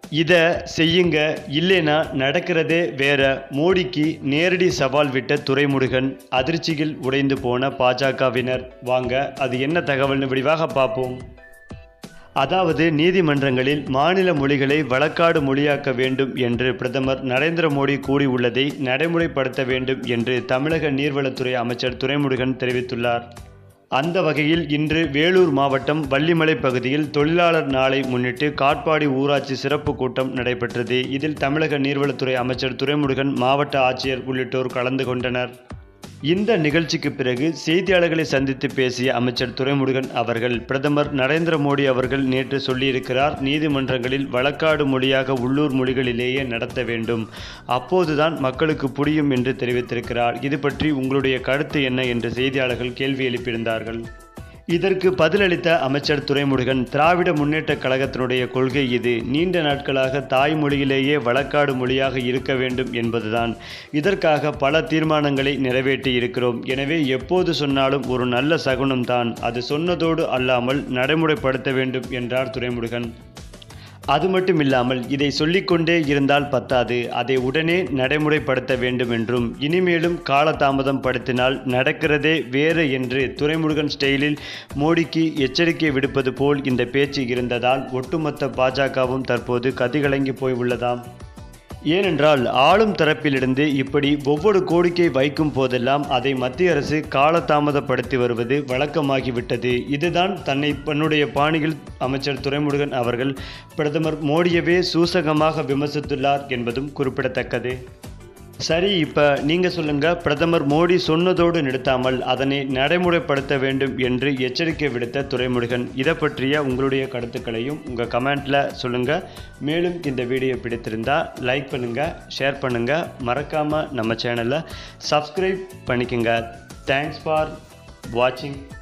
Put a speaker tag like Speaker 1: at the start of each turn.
Speaker 1: இதை செய்யுங்க இல்லைனா நடக்கிறதே வேற மோடிக்கு நேரடி சவால் விட்ட துரைமுருகன் அதிர்ச்சியில் உடைந்து போன பாஜகவினர் வாங்க அது என்ன தகவல்னு விரிவாக பார்ப்போம் அதாவது நீதிமன்றங்களில் மாநில மொழிகளை வழக்காடு மொழியாக்க வேண்டும் என்று பிரதமர் நரேந்திர மோடி கூறியுள்ளதை நடைமுறைப்படுத்த வேண்டும் என்று தமிழக நீர்வளத்துறை அமைச்சர் துரைமுருகன் தெரிவித்துள்ளார் அந்த வகையில் இன்று வேலூர் மாவட்டம் வள்ளிமலை பகுதியில் தொழிலாளர் நாளை முன்னிட்டு காட்பாடி ஊராட்சி சிறப்பு கூட்டம் நடைபெற்றது இதில் தமிழக நீர்வளத்துறை அமைச்சர் துரைமுருகன் மாவட்ட ஆட்சியர் உள்ளிட்டோர் கலந்து கொண்டனர் இந்த நிகழ்ச்சிக்கு பிறகு செய்தியாளர்களை சந்தித்து பேசிய அமைச்சர் துரைமுருகன் அவர்கள் பிரதமர் நரேந்திர மோடி அவர்கள் நேற்று சொல்லியிருக்கிறார் நீதிமன்றங்களில் வழக்காடு மொழியாக உள்ளூர் மொழிகளிலேயே நடத்த வேண்டும் அப்போதுதான் மக்களுக்கு புரியும் என்று தெரிவித்திருக்கிறார் இது பற்றி உங்களுடைய கருத்து என்ன என்று செய்தியாளர்கள் கேள்வி எழுப்பியிருந்தார்கள் இதற்கு பதிலளித்த அமைச்சர் துரைமுருகன் திராவிட முன்னேற்ற கழகத்தினுடைய கொள்கை இது நீண்ட நாட்களாக தாய்மொழியிலேயே வழக்காடு மொழியாக இருக்க வேண்டும் என்பதுதான் இதற்காக பல தீர்மானங்களை நிறைவேற்றி இருக்கிறோம் எனவே எப்போது சொன்னாலும் ஒரு நல்ல சகுனம்தான் அது சொன்னதோடு அல்லாமல் நடைமுறைப்படுத்த வேண்டும் என்றார் துரைமுருகன் அது மட்டும் இல்லாமல் இதை சொல்லிக்கொண்டே இருந்தால் பத்தாது அதை உடனே நடைமுறைப்படுத்த வேண்டும் என்றும் இனிமேலும் காலதாமதம் படுத்தினால் நடக்கிறதே வேறு என்று துரைமுருகன் ஸ்டைலில் மோடிக்கு எச்சரிக்கை விடுப்பது போல் இந்த பேச்சு இருந்ததால் ஒட்டுமொத்த பாஜகவும் தற்போது கதிகலங்கி போய் உள்ளதாம் ஏனென்றால் ஆளும் தரப்பிலிருந்து இப்படி ஒவ்வொரு கோரிக்கை வைக்கும் போதெல்லாம் அதை மத்திய அரசு காலதாமதப்படுத்தி வருவது வழக்கமாகிவிட்டது இதுதான் தன்னை தன்னுடைய பாணியில் அமைச்சர் துரைமுருகன் அவர்கள் பிரதமர் மோடியவே சூசகமாக விமர்சித்துள்ளார் என்பதும் குறிப்பிடத்தக்கது சரி இப்போ நீங்கள் சொல்லுங்கள் பிரதமர் மோடி சொன்னதோடு நிறுத்தாமல் அதனை நடைமுறைப்படுத்த வேண்டும் என்று எச்சரிக்கை விடுத்த துரைமுருகன் இதை பற்றிய உங்களுடைய கருத்துக்களையும் உங்கள் கமெண்ட்டில் சொல்லுங்கள் மேலும் இந்த வீடியோ பிடித்திருந்தால் லைக் பண்ணுங்கள் ஷேர் பண்ணுங்கள் மறக்காமல் நம்ம சேனலை சப்ஸ்கிரைப் பண்ணிக்கோங்க தேங்க்ஸ் ஃபார் வாட்சிங்